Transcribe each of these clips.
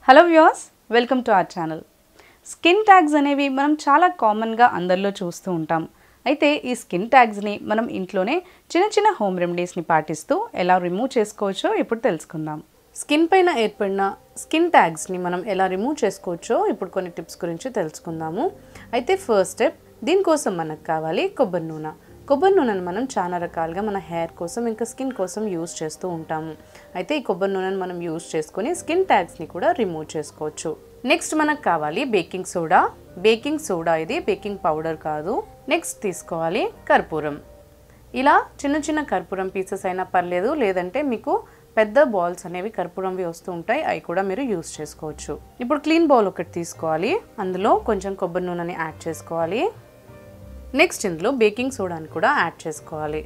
hello viewers welcome to our channel skin tags అనేవి మనం చాలా కామన్గా అందరిలో చూస్తూ ఉంటాం అయితే ఈ స్కిన్ ట్యాగ్స్ని మనం ఇంట్లోనే చిన్న చిన్న హోమ్ రెమెడీస్ని పాటిస్తూ ఎలా రిమూవ్ చేసుకోవచ్చో ఇప్పుడు తెలుసుకుందాం స్కిన్ పైన ఏర్పడిన స్కిన్ ట్యాగ్స్ని మనం ఎలా రిమూవ్ చేసుకోవచ్చో ఇప్పుడు కొన్ని టిప్స్ గురించి తెలుసుకుందాము అయితే ఫస్ట్ స్టెప్ దీనికోసం మనకు కావాలి కొబ్బరి నూనె కొబ్బరి నూనెను మనం చాలా రకాలుగా మన హెయిర్ కోసం ఇంకా స్కిన్ కోసం యూస్ చేస్తూ ఉంటాము అయితే ఈ కొబ్బరి నూనెను మనం యూస్ చేసుకొని స్కిన్ ట్యాగ్స్ని కూడా రిమూవ్ చేసుకోవచ్చు నెక్స్ట్ మనకు కావాలి బేకింగ్ సోడా బేకింగ్ సోడా ఇది బేకింగ్ పౌడర్ కాదు నెక్స్ట్ తీసుకోవాలి కర్పూరం ఇలా చిన్న చిన్న కర్పూరం పీసెస్ అయినా పర్లేదు లేదంటే మీకు పెద్ద బాల్స్ అనేవి కర్పూరంవి వస్తూ ఉంటాయి అవి కూడా మీరు యూస్ చేసుకోవచ్చు ఇప్పుడు క్లీన్ బౌల్ ఒకటి తీసుకోవాలి అందులో కొంచెం కొబ్బరి నూనెని యాడ్ చేసుకోవాలి నెక్స్ట్ ఇందులో బేకింగ్ సోడాని కూడా యాడ్ చేసుకోవాలి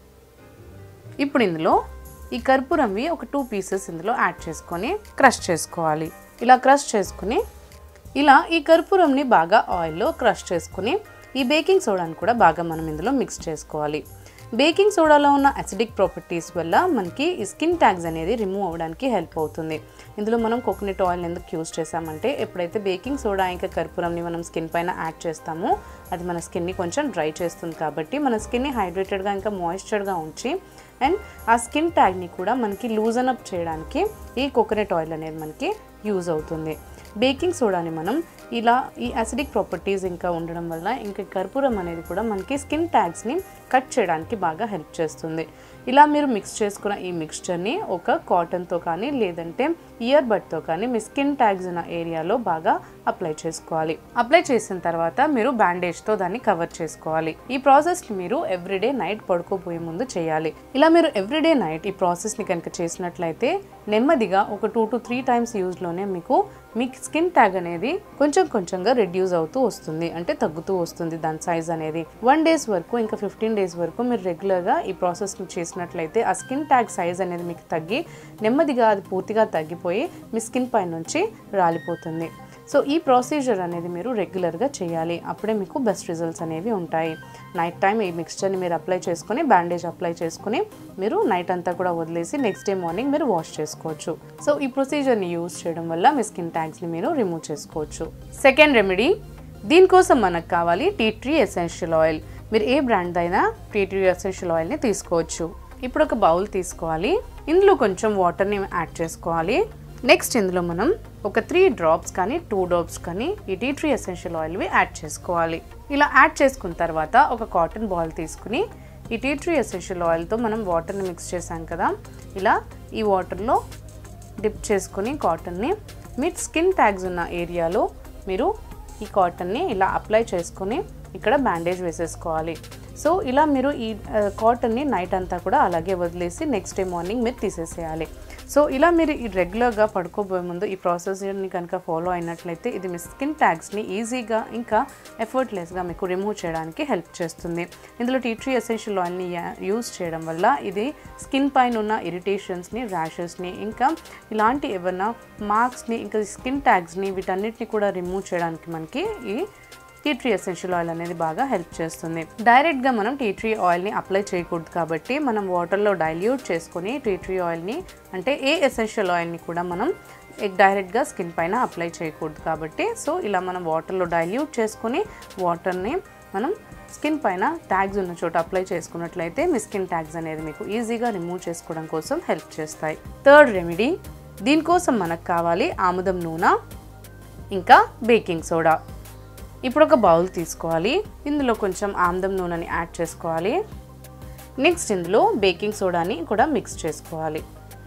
ఇప్పుడు ఇందులో ఈ కర్పూరంవి ఒక టూ పీసెస్ ఇందులో యాడ్ చేసుకొని క్రష్ చేసుకోవాలి ఇలా క్రష్ చేసుకుని ఇలా ఈ కర్పూరంని బాగా ఆయిల్లో క్రష్ చేసుకుని ఈ బేకింగ్ సోడాని కూడా బాగా మనం ఇందులో మిక్స్ చేసుకోవాలి బేకింగ్ సోడాలో ఉన్న అసిడిక్ ప్రాపర్టీస్ వల్ల మనకి ఈ స్కిన్ ట్యాగ్స్ అనేది రిమూవ్ అవ్వడానికి హెల్ప్ అవుతుంది ఇందులో మనం కోకోనట్ ఆయిల్ ఎందుకు యూస్ చేసామంటే ఎప్పుడైతే బేకింగ్ సోడా ఇంకా కర్పూరంని మనం స్కిన్ పైన యాడ్ చేస్తామో అది మన స్కిన్ని కొంచెం డ్రై చేస్తుంది కాబట్టి మన స్కిన్ని హైడ్రేటెడ్గా ఇంకా మాయిశ్చర్గా ఉంచి అండ్ ఆ స్కిన్ ట్యాగ్ని కూడా మనకి లూజన్ అప్ చేయడానికి ఈ కోకోనట్ ఆయిల్ అనేది మనకి యూజ్ అవుతుంది బేకింగ్ సోడాని మనం ఇలా ఈ అసిడిక్ ప్రాపర్టీస్ ఇంకా ఉండడం వల్ల ఇంకా కర్పూరం అనేది కూడా మనకి స్కిన్ ట్యాగ్స్ని కట్ చేయడానికి బాగా హెల్ప్ చేస్తుంది ఇలా మీరు మిక్స్ చేసుకున్న ఈ మిక్స్చర్ని ఒక కాటన్తో కానీ లేదంటే ఇయర్ బడ్తో కానీ మీ స్కిన్ ట్యాగ్స్ ఉన్న ఏరియాలో బాగా అప్లై చేసుకోవాలి అప్లై చేసిన తర్వాత మీరు బ్యాండేజ్తో దాన్ని కవర్ చేసుకోవాలి ఈ ప్రాసెస్ని మీరు ఎవ్రీడే నైట్ పడుకోబోయే ముందు చేయాలి ఇలా మీరు ఎవ్రీడే నైట్ ఈ ప్రాసెస్ని కనుక చేసినట్లయితే నెమ్మదిగా ఒక టూ టు త్రీ టైమ్స్ యూజ్లోనే మీకు మీ స్కిన్ ట్యాగ్ అనేది కొంచెం కొంచెంగా రెడ్యూస్ అవుతూ వస్తుంది అంటే తగ్గుతూ వస్తుంది దాని సైజ్ అనేది వన్ డేస్ వరకు ఇంకా ఫిఫ్టీన్ డేస్ వరకు మీరు రెగ్యులర్గా ఈ ప్రాసెస్ని చేసినట్లయితే ఆ స్కిన్ ట్యాగ్ సైజ్ అనేది మీకు తగ్గి నెమ్మదిగా అది పూర్తిగా తగ్గిపోయి మీ స్కిన్ పై నుంచి రాలిపోతుంది సో ఈ ప్రొసీజర్ అనేది మీరు రెగ్యులర్గా చేయాలి అప్పుడే మీకు బెస్ట్ రిజల్ట్స్ అనేవి ఉంటాయి నైట్ టైం ఈ మిక్స్చర్ని మీరు అప్లై చేసుకుని బ్యాండేజ్ అప్లై చేసుకుని మీరు నైట్ అంతా కూడా వదిలేసి నెక్స్ట్ డే మార్నింగ్ మీరు వాష్ చేసుకోవచ్చు సో ఈ ప్రొసీజర్ని యూజ్ చేయడం వల్ల మీ స్కిన్ ట్యాగ్స్ని మీరు రిమూవ్ చేసుకోవచ్చు సెకండ్ రెమెడీ దీనికోసం మనకు కావాలి టీ ట్రీ ఎసెన్షియల్ ఆయిల్ మీరు ఏ బ్రాండ్ అయినా టీ ట్రీ ఎసెన్షియల్ ఆయిల్ని తీసుకోవచ్చు ఇప్పుడు ఒక బౌల్ తీసుకోవాలి ఇందులో కొంచెం వాటర్ని యాడ్ చేసుకోవాలి నెక్స్ట్ ఇందులో మనం ఒక త్రీ డ్రాప్స్ కానీ టూ డ్రాప్స్ కానీ ఈ టీ ట్రీ ఎసెన్షియల్ ఆయిల్వి యాడ్ చేసుకోవాలి ఇలా యాడ్ చేసుకున్న తర్వాత ఒక కాటన్ బాల్ తీసుకుని ఈ టీ ట్రీ ఎసెన్షియల్ ఆయిల్తో మనం వాటర్ని మిక్స్ చేసాం కదా ఇలా ఈ వాటర్లో డిప్ చేసుకుని కాటన్ని మీ స్కిన్ ట్యాగ్స్ ఉన్న ఏరియాలో మీరు ఈ కాటన్ని ఇలా అప్లై చేసుకుని ఇక్కడ బ్యాండేజ్ వేసేసుకోవాలి సో ఇలా మీరు ఈ కాటన్ని నైట్ అంతా కూడా అలాగే వదిలేసి నెక్స్ట్ డే మార్నింగ్ మీరు తీసేసేయాలి సో ఇలా మీరు ఈ రెగ్యులర్గా పడుకోబోయే ముందు ఈ ప్రాసెస్ని కనుక ఫాలో అయినట్లయితే ఇది మీ స్కిన్ ట్యాగ్స్ని ఈజీగా ఇంకా ఎఫర్ట్లెస్గా మీకు రిమూవ్ చేయడానికి హెల్ప్ చేస్తుంది ఇందులో టీ ట్రీ ఎసెన్షియల్ ఆయిల్ని యూస్ చేయడం వల్ల ఇది స్కిన్ పైన ఉన్న ఇరిటేషన్స్ని ర్యాషెస్ని ఇంకా ఇలాంటి ఏమన్నా మార్క్స్ని ఇంకా స్కిన్ ట్యాగ్స్ని వీటన్నిటిని కూడా రిమూవ్ చేయడానికి మనకి ఈ టీ ట్రీ ఎసెన్షియల్ ఆయిల్ అనేది బాగా హెల్ప్ చేస్తుంది డైరెక్ట్గా మనం టీ ట్రీ ఆయిల్ని అప్లై చేయకూడదు కాబట్టి మనం వాటర్లో డైల్యూట్ చేసుకొని టీ ట్రీ ఆయిల్ని అంటే ఏ ఎసెన్షియల్ ఆయిల్ని కూడా మనం డైరెక్ట్గా స్కిన్ పైన అప్లై చేయకూడదు కాబట్టి సో ఇలా మనం వాటర్లో డైల్యూట్ చేసుకొని వాటర్ని మనం స్కిన్ పైన ట్యాగ్స్ ఉన్న చోట అప్లై చేసుకున్నట్లయితే మీ స్కిన్ ట్యాగ్స్ అనేది మీకు ఈజీగా రిమూవ్ చేసుకోవడం కోసం హెల్ప్ చేస్తాయి థర్డ్ రెమెడీ దీనికోసం మనకు కావాలి ఆముదం నూనె ఇంకా బేకింగ్ సోడా ఇప్పుడు ఒక బౌల్ తీసుకోవాలి ఇందులో కొంచెం ఆమ్దం నూనెని యాడ్ చేసుకోవాలి నెక్స్ట్ ఇందులో బేకింగ్ సోడాని కూడా మిక్స్ చేసుకోవాలి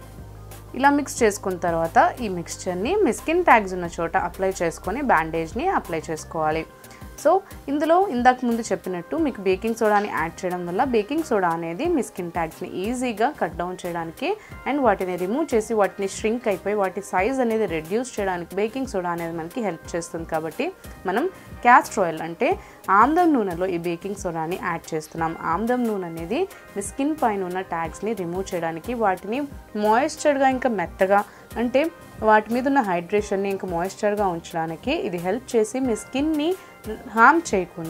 ఇలా మిక్స్ చేసుకున్న తర్వాత ఈ మిక్స్చర్ని మీ స్కిన్ ట్యాగ్స్ ఉన్న చోట అప్లై చేసుకొని బ్యాండేజ్ని అప్లై చేసుకోవాలి సో ఇందులో ఇందాక ముందు చెప్పినట్టు మీకు బేకింగ్ సోడాని యాడ్ చేయడం వల్ల బేకింగ్ సోడా అనేది మీ స్కిన్ ట్యాగ్స్ని ఈజీగా కట్ డౌన్ చేయడానికి అండ్ వాటిని రిమూవ్ చేసి వాటిని ష్రింక్ అయిపోయి వాటి సైజ్ అనేది రెడ్యూస్ చేయడానికి బేకింగ్ సోడా అనేది మనకి హెల్ప్ చేస్తుంది కాబట్టి మనం క్యాస్టర్ ఆయిల్ అంటే ఆమ్దం నూనెలో ఈ బేకింగ్ సోడాని యాడ్ చేస్తున్నాం ఆమ్దం నూనె అనేది మీ స్కిన్ పైన ఉన్న ట్యాగ్స్ని రిమూవ్ చేయడానికి వాటిని మాయిశ్చర్గా ఇంకా మెత్తగా అంటే వాటి మీద ఉన్న హైడ్రేషన్ని ఇంకా మాయిశ్చర్గా ఉంచడానికి ఇది హెల్ప్ చేసి మీ స్కిన్ని హార్మ్ చేయకుండా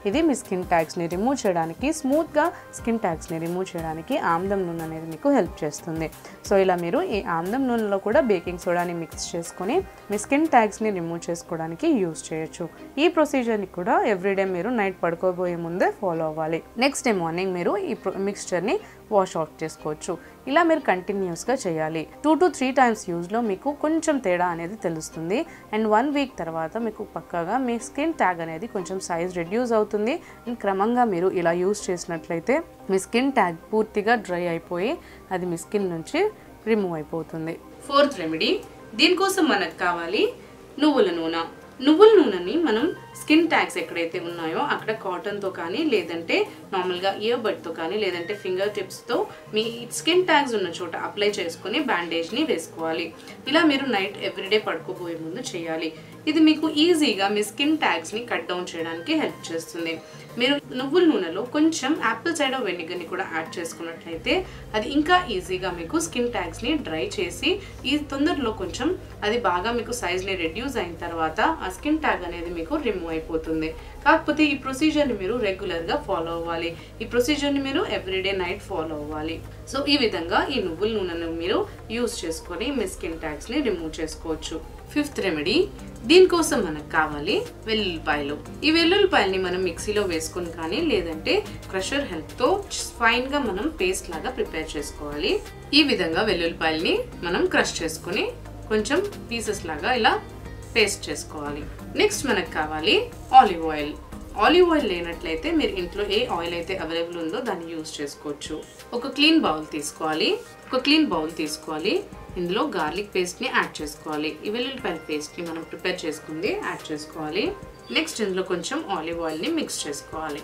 ఇది మీ స్కిన్ ట్యాగ్స్ని రిమూవ్ చేయడానికి స్మూత్గా స్కిన్ ట్యాగ్స్ని రిమూవ్ చేయడానికి ఆమ్దం నూనె అనేది మీకు హెల్ప్ చేస్తుంది సో ఇలా మీరు ఈ ఆమ్దం నూనెలో కూడా బేకింగ్ సోడాని మిక్స్ చేసుకొని మీ స్కిన్ ట్యాగ్స్ని రిమూవ్ చేసుకోవడానికి యూస్ చేయొచ్చు ఈ ప్రొసీజర్ని కూడా ఎవ్రీడే మీరు నైట్ పడుకోబోయే ముందే ఫాలో అవ్వాలి నెక్స్ట్ డే మార్నింగ్ మీరు ఈ మిక్స్చర్ని వాష్ అవుట్ చేసుకోవచ్చు ఇలా మీరు కంటిన్యూస్గా చేయాలి టూ టు త్రీ టైమ్స్ యూజ్లో మీకు కొంచెం తేడా అనేది తెలుస్తుంది అండ్ వన్ వీక్ తర్వాత మీకు పక్కాగా మీ స్కిన్ ట్యాగ్ అనేది కొంచెం సైజ్ రెడ్యూస్ అవుతుంది అండ్ క్రమంగా మీరు ఇలా యూజ్ చేసినట్లయితే మీ స్కిన్ ట్యాగ్ పూర్తిగా డ్రై అయిపోయి అది మీ స్కిన్ నుంచి రిమూవ్ అయిపోతుంది ఫోర్త్ రెమెడీ దీనికోసం మనకు కావాలి నువ్వుల నూనె నువ్వుల నూనెని మనం స్కిన్ ట్యాగ్స్ ఎక్కడైతే ఉన్నాయో అక్కడ కాటన్తో కానీ లేదంటే నార్మల్గా ఇయర్ బడ్తో కానీ లేదంటే ఫింగర్ టిప్స్తో మీ స్కిన్ ట్యాగ్స్ ఉన్న చోట అప్లై చేసుకుని బ్యాండేజ్ని వేసుకోవాలి ఇలా మీరు నైట్ ఎవ్రీడే పడుకోబోయే ముందు చేయాలి ఇది మీకు ఈజీగా మీ స్కిన్ ట్యాగ్స్ని కట్ డౌన్ చేయడానికి హెల్ప్ చేస్తుంది మీరు నువ్వుల నూనెలో కొంచెం యాపిల్ సైడర్ వెనిగర్ని కూడా యాడ్ చేసుకున్నట్లయితే అది ఇంకా ఈజీగా మీకు స్కిన్ ట్యాగ్స్ని డ్రై చేసి ఈ తొందరలో కొంచెం అది బాగా మీకు సైజ్ని రెడ్యూస్ అయిన తర్వాత ఆ స్కిన్ ట్యాగ్ అనేది మీకు రిమూవ్ అయిపోతుంది కాకపోతే ఈ ప్రొసీజర్ని మీరు రెగ్యులర్గా ఫాలో అవ్వాలి ఈ ప్రొసీజర్ని మీరు ఎవ్రీడే నైట్ ఫాలో అవ్వాలి సో ఈ విధంగా ఈ నువ్వుల నూనెను మీరు యూస్ చేసుకొని మీ స్కిన్ ట్యాగ్స్ని రిమూవ్ చేసుకోవచ్చు ఫిఫ్త్ రెమెడీ దీనికోసం మనకు కావాలి వెల్లుల్లిపాయలు ఈ వెల్లుల్లిపాయల్ని మనం మిక్సీలో వేసుకొని కానీ లేదంటే క్రషర్ హెల్ప్తో ఫైన్గా మనం పేస్ట్ లాగా ప్రిపేర్ చేసుకోవాలి ఈ విధంగా వెల్లుల్లిపాయల్ని మనం క్రష్ చేసుకొని కొంచెం పీసెస్ లాగా ఇలా పేస్ట్ చేసుకోవాలి నెక్స్ట్ మనకు కావాలి ఆలివ్ ఆయిల్ ఆలివ్ ఆయిల్ లేనట్లయితే మీరు ఇంట్లో ఏ ఆయిల్ అయితే అవైలబుల్ ఉందో దాన్ని యూస్ చేసుకోవచ్చు ఒక క్లీన్ బౌల్ తీసుకోవాలి ఒక క్లీన్ బౌల్ తీసుకోవాలి ఇందులో గార్లిక్ పేస్ట్ని యాడ్ చేసుకోవాలి ఈ వెల్లుల్లిపాయల పేస్ట్ని మనం ప్రిపేర్ చేసుకుంది యాడ్ చేసుకోవాలి నెక్స్ట్ ఇందులో కొంచెం ఆలివ్ ఆయిల్ని మిక్స్ చేసుకోవాలి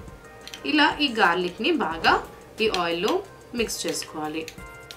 ఇలా ఈ గార్లిక్ని బాగా ఈ ఆయిల్లో మిక్స్ చేసుకోవాలి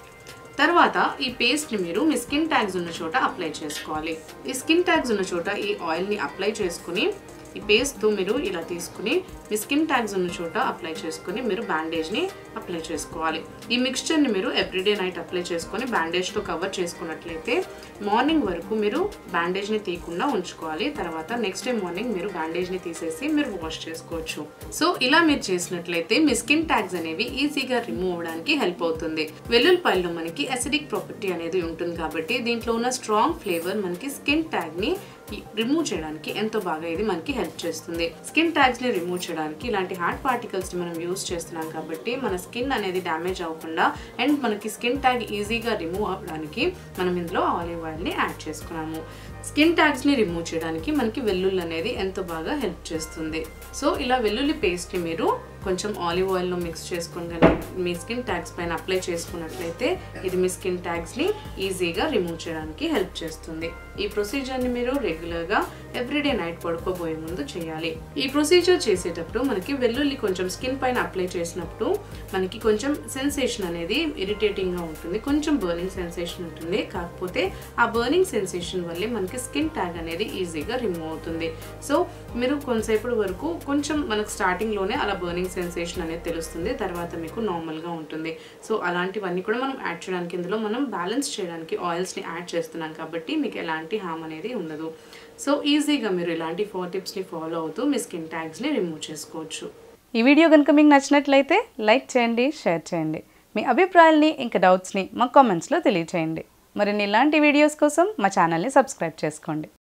తర్వాత ఈ పేస్ట్ని మీరు మీ స్కిన్ ట్యాగ్స్ ఉన్న చోట అప్లై చేసుకోవాలి ఈ స్కిన్ ట్యాగ్స్ ఉన్న చోట ఈ ఆయిల్ని అప్లై చేసుకుని ఈ పేస్ట్తో మీరు ఇలా తీసుకుని మీ స్కిన్ ట్యాగ్స్ ఉన్న చోట అప్లై చేసుకుని మీరు బ్యాండేజ్ని అప్లై చేసుకోవాలి ఈ మిక్స్చర్ని మీరు ఎవ్రీడే నైట్ అప్లై చేసుకొని బ్యాండేజ్తో కవర్ చేసుకున్నట్లయితే మార్నింగ్ వరకు మీరు బ్యాండేజ్ని తీయకుండా ఉంచుకోవాలి తర్వాత నెక్స్ట్ డే మార్నింగ్ మీరు బ్యాండేజ్ని తీసేసి మీరు వాష్ చేసుకోవచ్చు సో ఇలా మీరు చేసినట్లయితే మీ స్కిన్ ట్యాగ్స్ అనేవి ఈజీగా రిమూవ్ అవడానికి హెల్ప్ అవుతుంది వెల్లుల్లిపాయల్లో మనకి అసిడిక్ ప్రాపర్టీ అనేది ఉంటుంది కాబట్టి దీంట్లో ఉన్న స్ట్రాంగ్ ఫ్లేవర్ మనకి స్కిన్ ట్యాగ్ని రిమూవ్ చేయడానికి ఎంతో బాగా ఇది మనకి హెల్ప్ చేస్తుంది స్కిన్ ట్యాగ్స్ ని రిమూవ్ చేయడానికి ఇలాంటి హార్డ్ పార్టికల్స్ ని మనం యూస్ చేస్తున్నాం కాబట్టి మన స్కిన్ అనేది డ్యామేజ్ అవ్వకుండా అండ్ మనకి స్కిన్ ట్యాగ్ ఈజీగా రిమూవ్ అవ్వడానికి మనం ఇందులో ఆలివ్ ఆయిల్ ని యాడ్ చేసుకున్నాము స్కిన్ ట్యాగ్స్ ని రిమూవ్ చేయడానికి మనకి వెల్లుల్లి అనేది ఎంతో బాగా హెల్ప్ చేస్తుంది సో ఇలా వెల్లుల్లి పేస్ట్ ని మీరు కొంచెం ఆలివ్ ఆయిల్లో మిక్స్ చేసుకొని కానీ మీ స్కిన్ ట్యాగ్స్ పైన అప్లై చేసుకున్నట్లయితే ఇది మీ స్కిన్ ట్యాగ్స్ని ఈజీగా రిమూవ్ చేయడానికి హెల్ప్ చేస్తుంది ఈ ప్రొసీజర్ని మీరు రెగ్యులర్గా ఎవ్రీడే నైట్ పడుకోబోయే ముందు చేయాలి ఈ ప్రొసీజర్ చేసేటప్పుడు మనకి వెల్లుల్లి కొంచెం స్కిన్ పైన అప్లై చేసినప్పుడు మనకి కొంచెం సెన్సేషన్ అనేది ఇరిటేటింగ్గా ఉంటుంది కొంచెం బర్నింగ్ సెన్సేషన్ ఉంటుంది కాకపోతే ఆ బర్నింగ్ సెన్సేషన్ వల్లే మనకి స్కిన్ ట్యాగ్ అనేది ఈజీగా రిమూవ్ అవుతుంది సో మీరు కొంతసేపటి వరకు కొంచెం మనకు స్టార్టింగ్లోనే అలా బర్నింగ్ సెన్సేషన్ అనేది తెలుస్తుంది తర్వాత మీకు నార్మల్గా ఉంటుంది సో అలాంటివన్నీ కూడా మనం యాడ్ చేయడానికి ఇందులో మనం బ్యాలెన్స్ చేయడానికి ఆయిల్స్ని యాడ్ చేస్తున్నాం కాబట్టి మీకు ఎలాంటి హామ్ అనేది ఉండదు సో ఈజీగా మీరు ఇలాంటి ఫోర్ టిప్స్ని ఫాలో అవుతూ మీ స్కిన్ ట్యాగ్స్ని రిమూవ్ చేసుకోవచ్చు ఈ వీడియో కనుక మీకు నచ్చినట్లయితే లైక్ చేయండి షేర్ చేయండి మీ అభిప్రాయాల్ని ఇంకా డౌట్స్ని మా కామెంట్స్లో తెలియచేయండి మరిన్ని ఇలాంటి వీడియోస్ కోసం మా ఛానల్ని సబ్స్క్రైబ్ చేసుకోండి